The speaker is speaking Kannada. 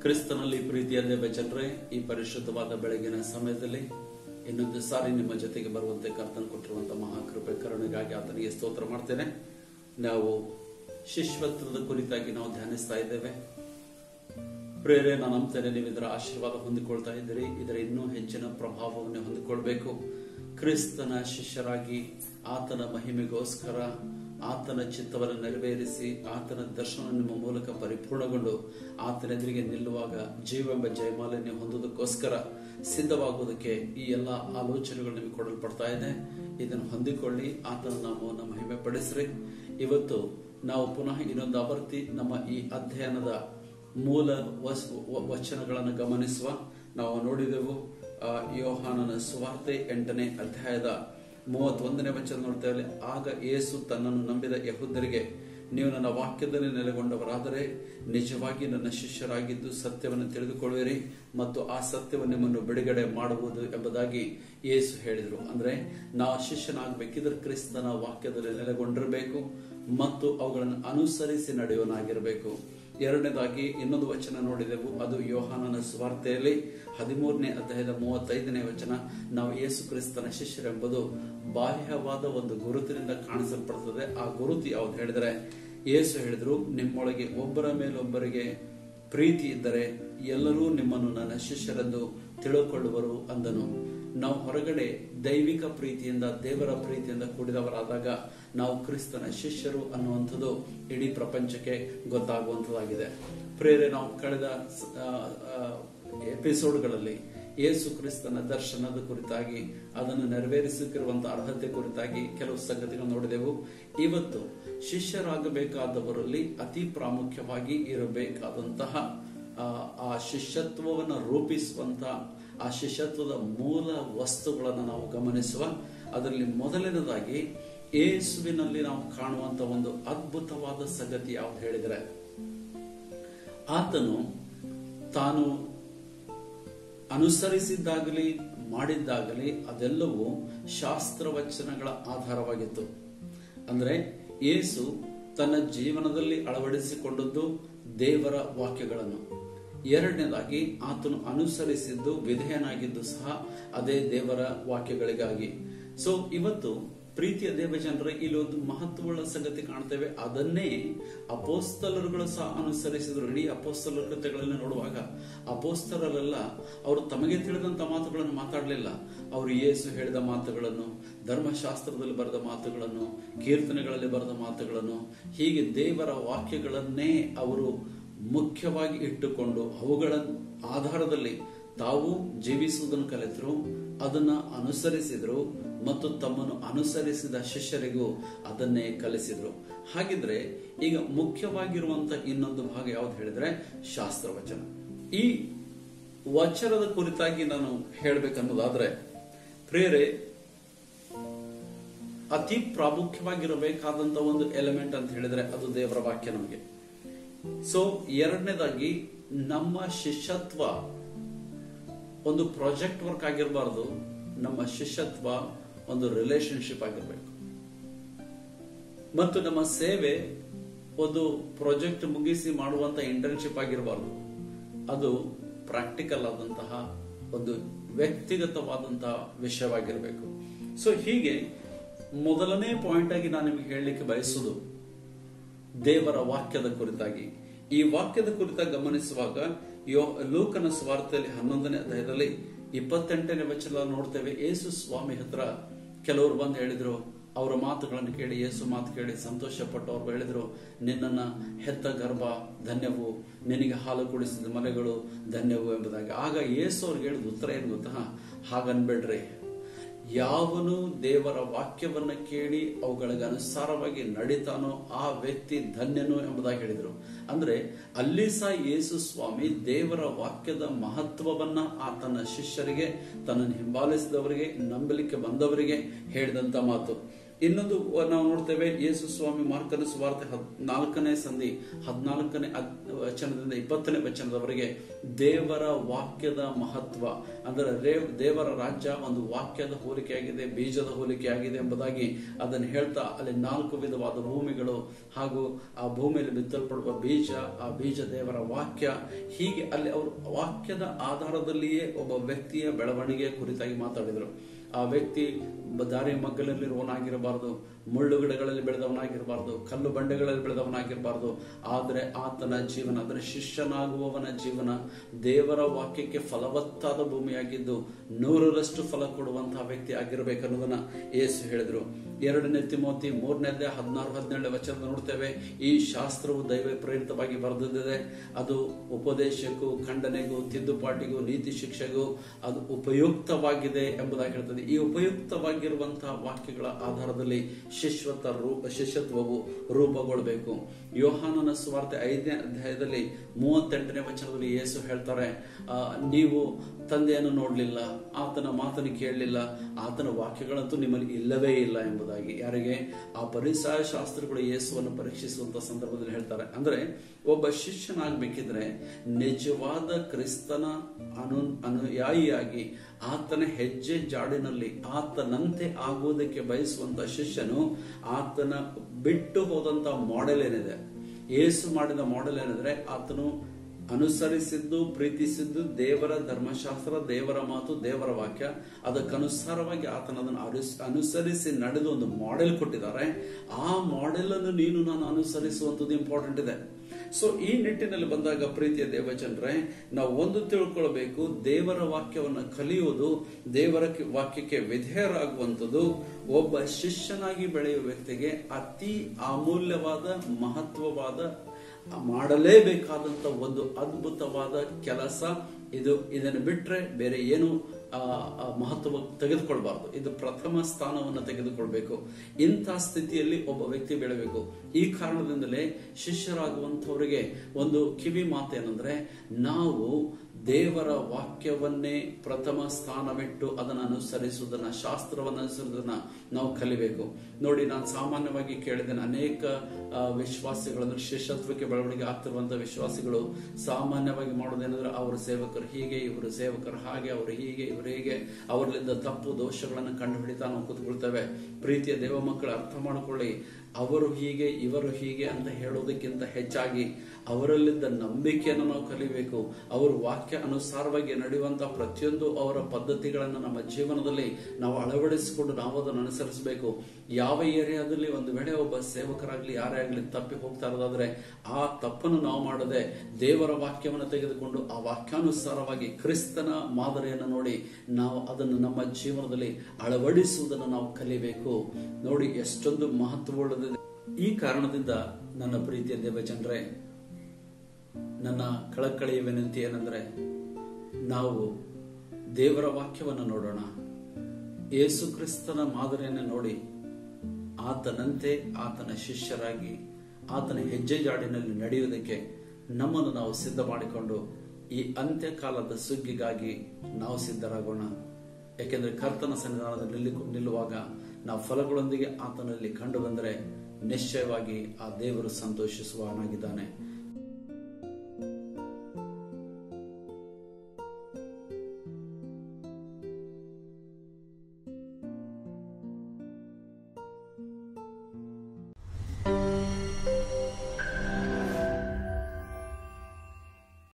ಕ್ರಿಸ್ತನಲ್ಲಿ ಪ್ರೀತಿಯ ದೇವ ಜನರೇ ಈ ಪರಿಶುದ್ಧವಾದ ಬೆಳಗಿನ ಸಮಯದಲ್ಲಿ ಇನ್ನೊಂದು ಸಾರಿ ನಿಮ್ಮ ಜೊತೆಗೆ ಬರುವಂತೆ ಕರ್ತನ್ ಕೊಟ್ಟಿರುವಂತಹ ಮಹಾಕೃಪೆ ಕರುಣೆಗಾಗಿ ಆತನಿಗೆ ಸ್ತೋತ್ರ ಮಾಡ್ತೇನೆ ನಾವು ಶಿಶ್ವತ್ವದ ಕುರಿತಾಗಿ ನಾವು ಧ್ಯಾನಿಸ್ತಾ ಇದ್ದೇವೆ ಪ್ರೇರೆ ನಾನು ನಂಬ್ತೇನೆ ನೀವು ಇದರ ಆಶೀರ್ವಾದ ಹೊಂದಿಕೊಳ್ತಾ ಇದ್ದೀರಿ ಇದರ ಇನ್ನೂ ಹೆಚ್ಚಿನ ಪ್ರಭಾವವನ್ನು ಹೊಂದಿಕೊಳ್ಬೇಕು ಕ್ರಿಸ್ತನ ಶಿಷ್ಯರಾಗಿ ಆತನ ಮಹಿಮೆಗೋಸ್ಕರ ಆತನ ಚಿತ್ತವನ್ನು ನೆರವೇರಿಸಿ ಆತನ ದರ್ಶನ ನಿಮ್ಮ ಮೂಲಕ ಪರಿಪೂರ್ಣಗೊಂಡು ಆತನ ಎದುರಿಗೆ ನಿಲ್ಲುವಾಗ ಜೀವೆಂಬ ಜಯಮಾಲಿನ್ಯ ಹೊಂದುವುದಕ್ಕೋಸ್ಕರ ಸಿದ್ಧವಾಗುವುದಕ್ಕೆ ಈ ಎಲ್ಲ ಆಲೋಚನೆಗಳು ನಿಮಗೆ ಕೊಡಲ್ಪಡ್ತಾ ಇದೆ ಇದನ್ನು ಹೊಂದಿಕೊಳ್ಳಿ ಆತನ ನಾಮವನ್ನು ಮಹಿಮೆ ಪಡಿಸ್ರಿ ಇವತ್ತು ನಾವು ಪುನಃ ಇನ್ನೊಂದು ಆವರ್ತಿ ನಮ್ಮ ಈ ಅಧ್ಯಯನದ ಮೂಲ ವಸ್- ವ- ವಚನಗಳನ್ನು ಗಮನಿಸುವ ನಾವು ನೋಡಿದೆವು ಆ, ಯೋಹಾನನ ಸುವಾರ್ತೆ ಎಂಟನೇ ಅಧ್ಯಾಯದ ಮೂವತ್ತೊಂದನೇ ವಚನ ನೋಡ್ತೇವೆ ಆಗ ಯೇಸು ತನ್ನನ್ನು ನಂಬಿದ ಯಹುದರಿಗೆ ನೀವು ನನ್ನ ವಾಕ್ಯದಲ್ಲಿ ನೆಲೆಗೊಂಡವರಾದರೆ ನಿಜವಾಗಿ ನನ್ನ ಶಿಷ್ಯರಾಗಿದ್ದು ಸತ್ಯವನ್ನು ತಿಳಿದುಕೊಳ್ಳುವಿರಿ ಮತ್ತು ಆ ಸತ್ಯವನ್ನು ನಿಮ್ಮನ್ನು ಬಿಡುಗಡೆ ಮಾಡುವುದು ಎಂಬುದಾಗಿ ಯೇಸು ಹೇಳಿದರು ಅಂದ್ರೆ ನಾವು ಶಿಷ್ಯನಾಗಬೇಕಿದ್ರೆ ಕ್ರಿಸ್ತನ ವಾಕ್ಯದಲ್ಲಿ ನೆಲೆಗೊಂಡಿರಬೇಕು ಮತ್ತು ಅವುಗಳನ್ನು ಅನುಸರಿಸಿ ನಡೆಯೋನಾಗಿರಬೇಕು ಎರಡನೇದಾಗಿ ಇನ್ನೊಂದು ವಚನ ನೋಡಿದೆವು ಅದು ಯೋಹಾನನ ಸ್ವಾರ್ಥೆಯಲ್ಲಿ ಹದಿಮೂರನೇ ಅಧ್ಯಾಯದ ಮೂವತ್ತೈದನೇ ವಚನ ನಾವು ಯೇಸು ಕ್ರಿಸ್ತನ ಶಿಷ್ಯರೆಂಬುದು ಬಾಹ್ಯವಾದ ಒಂದು ಗುರುತಿನಿಂದ ಕಾಣಿಸಲ್ಪಡುತ್ತದೆ ಆ ಗುರುತು ಯಾವ್ದು ಹೇಳಿದರೆ ಯೇಸು ಹೇಳಿದ್ರು ನಿಮ್ಮೊಳಗೆ ಒಬ್ಬರ ಮೇಲೊಬ್ಬರಿಗೆ ಪ್ರೀತಿ ಇದ್ದರೆ ಎಲ್ಲರೂ ನಿಮ್ಮನ್ನು ನನ್ನ ಶಿಷ್ಯರೆಂದು ತಿಳುಕೊಳ್ಳುವರು ಅಂದನು ನಾವು ಹೊರಗಡೆ ದೈವಿಕ ಪ್ರೀತಿಯಿಂದ ದೇವರ ಪ್ರೀತಿಯಿಂದ ಕೂಡಿದವರಾದಾಗ ನಾವು ಕ್ರಿಸ್ತನ ಶಿಷ್ಯರು ಅನ್ನುವಂಥದ್ದು ಇಡೀ ಪ್ರಪಂಚಕ್ಕೆ ಗೊತ್ತಾಗುವಂಥದ್ದಾಗಿದೆ ಪ್ರೇರೆ ನಾವು ಕಳೆದ ಸ- ಆ, ಆ, ಎಪಿಸೋಡ್ಗಳಲ್ಲಿ ಯೇಸು ಕ್ರಿಸ್ತನ ದರ್ಶನದ ಕುರಿತಾಗಿ ಅದನ್ನು ನೆರವೇರಿಸುತ್ತಿರುವಂತಹ ಅರ್ಹತೆ ಕುರಿತಾಗಿ ಕೆಲವು ಸಂಗತಿಗಳು ನೋಡಿದೆವು ಇವತ್ತು ಶಿಷ್ಯರಾಗಬೇಕಾದವರಲ್ಲಿ ಅತಿ ಪ್ರಾಮುಖ್ಯವಾಗಿ ಇರಬೇಕಾದಂತಹ ಆ, ಆ ಶಿಷ್ಯತ್ವವನ್ನು ರೂಪಿಸುವಂತ ಆ ಶಿಷ್ಯತ್ವದ ಮೂಲ ವಸ್ತುಗಳನ್ನು ನಾವು ಗಮನಿಸುವ ಅದರಲ್ಲಿ ಮೊದಲನೇದಾಗಿ ಯೇಸುವಿನಲ್ಲಿ ನಾವು ಕಾಣುವಂತ ಒಂದು ಅದ್ಭುತವಾದ ಸಂಗತಿ ಯಾವ್ದು ಹೇಳಿದರೆ ಆತನು ತಾನು ಅನುಸರಿಸಿದ್ದಾಗಲಿ ಮಾಡಿದ್ದಾಗಲಿ ಅದೆಲ್ಲವೂ ಶಾಸ್ತ್ರವಚನಗಳ ಆಧಾರವಾಗಿತ್ತು ಅಂದ್ರೆ ಯೇಸು ತನ್ನ ಜೀವನದಲ್ಲಿ ಅಳವಡಿಸಿಕೊಂಡದ್ದು ದೇವರ ವಾಕ್ಯಗಳನ್ನು ಎರಡನೇದಾಗಿ ಆತನು ಅನುಸರಿಸಿದ್ದು ವಿಧೇಯನಾಗಿದ್ದು ಸಹ ಅದೇ ದೇವರ ವಾಕ್ಯಗಳಿಗಾಗಿ ಸೊ ಇವತ್ತು ಪ್ರೀತಿಯ ದೇವಜನರ ಇಲ್ಲಿ ಒಂದು ಮಹತ್ವವುಳ್ಳ ಸಂಗತಿ ಕಾಣ್ತೇವೆ ಅದನ್ನೇ ಅಪೋಸ್ತಲರುಗಳು ಸಹ ಅನುಸರಿಸಿದ್ರು ಇಡೀ ಅಪೋಸ್ತಲರ ಕೃತ್ಯಗಳನ್ನು ನೋಡುವಾಗ ಅಪೋಸ್ತಲರೆಲ್ಲ ಅವರು ತಮಗೆ ತಿಳಿದಂತ ಮಾತುಗಳನ್ನು ಮಾತಾಡಲಿಲ್ಲ ಅವರು ಯೇಸು ಹೇಳಿದ ಮಾತುಗಳನ್ನು ಧರ್ಮಶಾಸ್ತ್ರದಲ್ಲಿ ಬರೆದ ಮಾತುಗಳನ್ನು ಕೀರ್ತನೆಗಳಲ್ಲಿ ಬರೆದ ಮಾತುಗಳನ್ನು ಹೀಗೆ ದೇವರ ವಾಕ್ಯಗಳನ್ನೇ ಅವರು ಮುಖ್ಯವಾಗಿ ಇಟ್ಟುಕೊಂಡು ಅವುಗಳ ಆಧಾರದಲ್ಲಿ ತಾವು ಜೀವಿಸುವುದನ್ನು ಕಲಿತರು ಅದನ್ನ ಅನುಸರಿಸಿದ್ರು ಮತ್ತು ತಮ್ಮನ್ನು ಅನುಸರಿಸಿದ ಶಿಷ್ಯರಿಗೂ ಅದನ್ನೇ ಕಲಿಸಿದ್ರು ಹಾಗಿದ್ರೆ ಈಗ ಮುಖ್ಯವಾಗಿರುವಂತ ಇನ್ನೊಂದು ಭಾಗ ಯಾವ್ದು ಹೇಳಿದ್ರೆ ಶಾಸ್ತ್ರವಚನ ಈ ವಚನದ ಕುರಿತಾಗಿ ನಾನು ಹೇಳ್ಬೇಕನ್ನೋದಾದ್ರೆ ಪ್ರೇರೆ ಅತಿ ಪ್ರಾಮುಖ್ಯವಾಗಿರಬೇಕಾದಂತ ಒಂದು ಎಲಿಮೆಂಟ್ ಅಂತ ಹೇಳಿದ್ರೆ ಅದು ದೇವರ ವಾಕ್ಯ ನಮಗೆ ಸೊ ಎರಡನೇದಾಗಿ ನಮ್ಮ ಶಿಷ್ಯತ್ವ ಒಂದು ಪ್ರಾಜೆಕ್ಟ್ ವರ್ಕ್ ಆಗಿರಬಾರ್ದು ನಮ್ಮ ಶಿಷ್ಯತ್ವ ಒಂದು ರಿಲೇಶನ್ಶಿಪ್ ಆಗಿರ್ಬೇಕು ಮತ್ತು ನಮ್ಮ ಸೇವೆ ಒಂದು ಪ್ರಾಜೆಕ್ಟ್ ಮುಗಿಸಿ ಮಾಡುವಂತ ಇಂಟರ್ನ್ಶಿಪ್ ಆಗಿರಬಾರ್ದು ಅದು ಪ್ರಾಕ್ಟಿಕಲ್ ಆದಂತಹ ಒಂದು ವ್ಯಕ್ತಿಗತವಾದಂತಹ ವಿಷಯವಾಗಿರಬೇಕು ಸೊ ಹೀಗೆ ಮೊದಲನೇ ಪಾಯಿಂಟ್ ಆಗಿ ನಾನು ನಿಮಗೆ ಹೇಳಲಿಕ್ಕೆ ಬಯಸುವುದು ದೇವರ ವಾಕ್ಯದ ಕುರಿತಾಗಿ ಈ ವಾಕ್ಯದ ಕುರಿತಾಗಿ ಗಮನಿಸುವಾಗ ಯೋ ಲೂಕನ ಸ್ವಾರ್ಥದಲ್ಲಿ ಹನ್ನೊಂದನೇ ಅಧ್ಯಾಯದಲ್ಲಿ ಇಪ್ಪತ್ತೆಂಟನೇ ವಚನ ನೋಡ್ತೇವೆ ಯೇಸು ಸ್ವಾಮಿ ಹತ್ರ ಕೆಲವರು ಬಂದು ಹೇಳಿದ್ರು ಅವರ ಮಾತುಗಳನ್ನು ಕೇಳಿ ಯೇಸು ಮಾತು ಕೇಳಿ ಸಂತೋಷ ಪಟ್ಟು ಅವ್ರು ಹೇಳಿದ್ರು ನಿನ್ನನ್ನ ಹೆತ್ತ ಗರ್ಭ ಧನ್ಯವು ನಿನಗೆ ಹಾಲು ಕುಡಿಸಿದ ಮನೆಗಳು ಧನ್ಯವು ಎಂಬುದಾಗಿ ಆಗ ಯೇಸು ಅವ್ರಿಗೆ ಹೇಳಿದ ಉತ್ತರ ಏನು ಗೊತ್ತಾ ಹಾಗನ್ಬೇಡ್ರಿ ಯಾವನು ದೇವರ ವಾಕ್ಯವನ್ನ ಕೇಳಿ ಅವುಗಳಿಗೆ ಅನುಸಾರವಾಗಿ ನಡೀತಾನೋ ಆ ವ್ಯಕ್ತಿ ಧನ್ಯನು ಎಂಬುದಾಗಿ ಹೇಳಿದರು ಅಂದ್ರೆ ಅಲ್ಲಿ ಸಹ ಯೇಸು ಸ್ವಾಮಿ ದೇವರ ವಾಕ್ಯದ ಮಹತ್ವವನ್ನ ಆತನ ಶಿಷ್ಯರಿಗೆ ತನ್ನನ್ನು ಹಿಂಬಾಲಿಸಿದವರಿಗೆ ನಂಬಲಿಕ್ಕೆ ಬಂದವರಿಗೆ ಹೇಳಿದಂತ ಮಾತು ಇನ್ನೊಂದು ನಾವು ನೋಡ್ತೇವೆ ಯೇಸು ಸ್ವಾಮಿ ಮಾರ್ಕನ ಸುವಾರ್ತೆ ಹದ್ ನಾಲ್ಕನೇ ಸಂಧಿ ಹದಿನಾಲ್ಕನೇ ವಚನದಿಂದ ಇಪ್ಪತ್ತನೇ ವಚನದವರೆಗೆ ದೇವರ ವಾಕ್ಯದ ಮಹತ್ವ ಅಂದರೆ ರೇ- ದೇವರ ರಾಜ್ಯ ಒಂದು ವಾಕ್ಯದ ಹೋಲಿಕೆಯಾಗಿದೆ ಬೀಜದ ಹೋಲಿಕೆಯಾಗಿದೆ ಎಂಬುದಾಗಿ ಅದನ್ನು ಹೇಳ್ತಾ ಅಲ್ಲಿ ನಾಲ್ಕು ವಿಧವಾದ ಭೂಮಿಗಳು ಹಾಗೂ ಆ ಭೂಮಿಯಲ್ಲಿ ಬಿತ್ತಲ್ಪಡುವ ಬೀಜ ಆ ಬೀಜ ದೇವರ ವಾಕ್ಯ ಹೀಗೆ ಅಲ್ಲಿ ಅವರು ವಾಕ್ಯದ ಆಧಾರದಲ್ಲಿಯೇ ಒಬ್ಬ ವ್ಯಕ್ತಿಯ ಬೆಳವಣಿಗೆ ಕುರಿತಾಗಿ ಮಾತಾಡಿದರು ಆ ವ್ಯಕ್ತಿ ಬ- ದಾರಿ ಮಗ್ಗಲಲ್ಲಿರುವವನಾಗಿರಬಾರದು ಮುಳ್ಳು ಗಿಡಗಳಲ್ಲಿ ಬೆಳೆದವನಾಗಿರಬಾರದು ಕಲ್ಲು ಬಂಡೆಗಳಲ್ಲಿ ಬೆಳೆದವನಾಗಿರಬಾರದು ಆದರೆ ಆತನ ಜೀವನ ಅಂದರೆ ಶಿಷ್ಯನಾಗುವವನ ಜೀವನ ದೇವರ ವಾಕ್ಯಕ್ಕೆ ಫಲವತ್ತಾದ ಭೂಮಿಯಾಗಿದ್ದು ನೂರರಷ್ಟು ಫಲ ಕೊಡುವಂತಹ ವ್ಯಕ್ತಿ ಆಗಿರಬೇಕನ್ನೋದನ್ನ ಯೇಸು ಹೇಳಿದ್ರು ಎರಡನೇ ತಿಮೋತಿ ಮೂರನೇ ಹದಿನಾರು ಹದಿನೇಳನೇ ವಚನ ನೋಡ್ತೇವೆ ಈ ಶಾಸ್ತ್ರವು ದೈವ ಪ್ರೇರಿತವಾಗಿ ಬರೆದಿದೆ ಅದು ಉಪದೇಶಕ್ಕೂ ಖಂಡನೆಗೂ ತಿದ್ದುಪಾಟಿಗೂ ನೀತಿ ಶಿಕ್ಷೆಗೂ ಅದು ಉಪಯುಕ್ತವಾಗಿದೆ ಎಂಬುದಾಗಿ ಹೇಳ್ತದೆ ಈ ಉಪಯುಕ್ತವಾಗಿರುವಂತಹ ವಾಕ್ಯಗಳ ಆಧಾರದಲ್ಲಿ ಶಿಶ್ವತ ರೂಪ ಶಿಷ್ಯತ್ವವು ರೂಪುಗೊಳ್ಳಬೇಕು ಯೋಹಾನನ ಸುವಾರ್ತೆ ಐದನೇ ಅಧ್ಯಾಯದಲ್ಲಿ ಮೂವತ್ತೆಂಟನೇ ವಚನದಲ್ಲಿ ಯೇಸು ಹೇಳ್ತಾರೆ ಆ, ನೀವು ತಂದೆಯನ್ನು ನೋಡಲಿಲ್ಲ ಆತನ ಮಾತನ್ನು ಕೇಳಲಿಲ್ಲ ಆತನ ವಾಕ್ಯಗಳಂತೂ ನಿಮ್ಮಲ್ಲಿ ಇಲ್ಲವೇ ಇಲ್ಲ ಎಂಬುದಾಗಿ ಯಾರಿಗೆ ಆ ಪರಿಸರ ಶಾಸ್ತ್ರಗಳು ಯೇಸುವನ್ನು ಪರೀಕ್ಷಿಸುವಂತ ಸಂದರ್ಭದಲ್ಲಿ ಹೇಳ್ತಾರೆ ಅಂದ್ರೆ ಒಬ್ಬ ಶಿಷ್ಯನಾಗಬೇಕಿದ್ರೆ ನಿಜವಾದ ಕ್ರಿಸ್ತನ ಅನು ಅನುಯಾಯಿಯಾಗಿ ಆತನ ಹೆಜ್ಜೆ ಜಾಡಿನಲ್ಲಿ ಆತನಂತೆ ಆಗುವುದಕ್ಕೆ ಬಯಸುವಂತ ಶಿಷ್ಯನು ಆತನ ಬಿಟ್ಟು ಹೋದಂತ ಮಾಡೆಲ್ ಏನಿದೆ ಯೇಸು ಮಾಡಿದ ಮಾಡೆಲ್ ಏನಿದ್ರೆ ಆತನು ಅನುಸರಿಸಿದ್ದು ಪ್ರೀತಿಸಿದ್ದು ದೇವರ ಧರ್ಮಶಾಸ್ತ್ರ ದೇವರ ಮಾತು ದೇವರ ವಾಕ್ಯ ಅದಕ್ಕನುಸಾರವಾಗಿ ಆತನ ಅದನ್ನು ಅನುಸ್- ಅನುಸರಿಸಿ ನಡೆದು ಒಂದು ಮಾಡೆಲ್ ಕೊಟ್ಟಿದ್ದಾರೆ ಆ ಮಾಡೆಲ್ ಅನ್ನು ನೀನು ನಾನು ಅನುಸರಿಸುವಂಥದ್ದು ಇಂಪಾರ್ಟೆಂಟ್ ಇದೆ ಸೊ ಈ ನಿಟ್ಟಿನಲ್ಲಿ ಬಂದಾಗ ಪ್ರೀತಿಯ ದೇವಜನರೇ ನಾವು ಒಂದು ತಿಳ್ಕೊಳ್ಬೇಕು ದೇವರ ವಾಕ್ಯವನ್ನು ಕಲಿಯುವುದು ದೇವರ ಕಿ- ವಾಕ್ಯಕ್ಕೆ ವಿಧೇಯರಾಗುವಂಥದ್ದು ಒಬ್ಬ ಶಿಷ್ಯನಾಗಿ ಬೆಳೆಯುವ ವ್ಯಕ್ತಿಗೆ ಅತಿ ಅಮೂಲ್ಯವಾದ ಮಹತ್ವವಾದ ಮಾಡಲೇಬೇಕಾದಂತ ಒಂದು ಅದ್ಭುತವಾದ ಕೆಲಸ ಇದು ಇದನ್ನು ಬಿಟ್ರೆ ಬೇರೆ ಏನು ಆ, ಆ ಮಹತ್ವ ತೆಗೆದುಕೊಳ್ಬಾರ್ದು ಇದು ಪ್ರಥಮ ಸ್ಥಾನವನ್ನು ತೆಗೆದುಕೊಳ್ಬೇಕು ಇಂಥ ಸ್ಥಿತಿಯಲ್ಲಿ ಒಬ್ಬ ವ್ಯಕ್ತಿ ಬೆಳಬೇಕು ಈ ಕಾರಣದಿಂದಲೇ ಶಿಷ್ಯರಾಗುವಂಥವರಿಗೆ ಒಂದು ಕಿವಿ ಮಾತೇನೆಂದ್ರೆ ನಾವು ದೇವರ ವಾಕ್ಯವನ್ನೇ ಪ್ರಥಮ ಸ್ಥಾನವಿಟ್ಟು ಅದನ್ನು ಅನುಸರಿಸುವುದನ್ನ ಶಾಸ್ತ್ರವನ್ನು ಅನುಸರಿಸುವುದನ್ನ ನಾವು ಕಲಿಬೇಕು ನೋಡಿ ನಾನು ಸಾಮಾನ್ಯವಾಗಿ ಕೇಳಿದ್ದೇನೆ ಅನೇಕ ಆ, ವಿಶ್ವಾಸಿಗಳನ್ನು ಶಿಷ್ಯತ್ವಕ್ಕೆ ಬೆಳವಣಿಗೆ ಆಗ್ತಿರುವಂತಹ ವಿಶ್ವಾಸಿಗಳು ಸಾಮಾನ್ಯವಾಗಿ ಮಾಡೋದೇನಂದ್ರೆ ಅವರ ಸೇವಕರು ಹೀಗೆ ಇವರು ಸೇವಕರು ಹಾಗೆ ಅವರು ಹೀಗೆ ಇವರು ಹೀಗೆ ಅವರಲ್ಲಿದ್ದ ತಪ್ಪು ದೋಷಗಳನ್ನು ಕಂಡು ಹಿಡಿತಾ ನಾವು ಕೂತ್ಕೊಳ್ತೇವೆ ಪ್ರೀತಿಯ ದೇವ ಮಕ್ಕಳು ಅರ್ಥ ಮಾಡಿಕೊಳ್ಳಿ ಅವರು ಹೀಗೆ ಇವರು ಹೀಗೆ ಅಂತ ಹೇಳೋದಕ್ಕಿಂತ ಹೆಚ್ಚಾಗಿ ಅವರಲ್ಲಿದ್ದ ನಂಬಿಕೆಯನ್ನು ನಾವು ಕಲಿಬೇಕು ಅವರ ವಾಕ್ಯ ಅನುಸಾರವಾಗಿ ನಡೆಯುವಂತಹ ಪ್ರತಿಯೊಂದು ಅವರ ಪದ್ಧತಿಗಳನ್ನು ನಮ್ಮ ಜೀವನದಲ್ಲಿ ನಾವು ಅಳವಡಿಸಿಕೊಂಡು ನಾವು ಅದನ್ನು ಅನುಸರಿಸಬೇಕು ಯಾವ ಏರಿಯಾದಲ್ಲಿ ಒಂದು ವೇಳೆ ಒಬ್ಬ ಸೇವಕರಾಗ್ಲಿ ಯಾರೇ ಆಗ್ಲಿ ತಪ್ಪಿ ಹೋಗ್ತಾ ಇರೋದಾದ್ರೆ ಆ ತಪ್ಪನ್ನು ನಾವು ಮಾಡದೆ ದೇವರ ವಾಕ್ಯವನ್ನು ತೆಗೆದುಕೊಂಡು ಆ ವಾಕ್ಯಾನುಸಾರವಾಗಿ ಕ್ರಿಸ್ತನ ಮಾದರಿಯನ್ನು ನೋಡಿ ನಾವು ಅದನ್ನು ನಮ್ಮ ಜೀವನದಲ್ಲಿ ಅಳವಡಿಸುವುದನ್ನು ನಾವು ಕಲಿಬೇಕು ನೋಡಿ ಎಷ್ಟೊಂದು ಮಹತ್ವವುಳ್ಳದಿದೆ ಈ ಕಾರಣದಿಂದ ನನ್ನ ಪ್ರೀತಿಯ ದೇವಜನರೇ ನನ್ನ ಕಳಕಳಿಯ ವಿನಂತಿ ಏನೆಂದರೆ ನಾವು ದೇವರ ವಾಕ್ಯವನ್ನು ನೋಡೋಣ ಯೇಸು ಕ್ರಿಸ್ತನ ಮಾದರಿಯನ್ನು ನೋಡಿ ಆತನಂತೆ ಆತನ ಶಿಷ್ಯರಾಗಿ ಆತನ ಹೆಜ್ಜೆ ಜಾಡಿನಲ್ಲಿ ನಡೆಯುವುದಕ್ಕೆ ನಮ್ಮನ್ನು ನಾವು ಸಿದ್ಧ ಮಾಡಿಕೊಂಡು ಈ ಅಂತ್ಯಕಾಲದ ಸುಗ್ಗಿಗಾಗಿ ನಾವು ಸಿದ್ಧರಾಗೋಣ ಯಾಕೆಂದ್ರೆ ಕರ್ತನ ಸನ್ನಿಧಾನದಲ್ಲಿ ನಿಲ್ಲಿ- ನಿಲ್ಲುವಾಗ ನಾವು ಫಲಗಳೊಂದಿಗೆ ಆತನಲ್ಲಿ ಕಂಡು ಬಂದರೆ ನಿಶ್ಚಯವಾಗಿ ಆ ದೇವರು ಸಂತೋಷಿಸುವವನಾಗಿದ್ದಾನೆ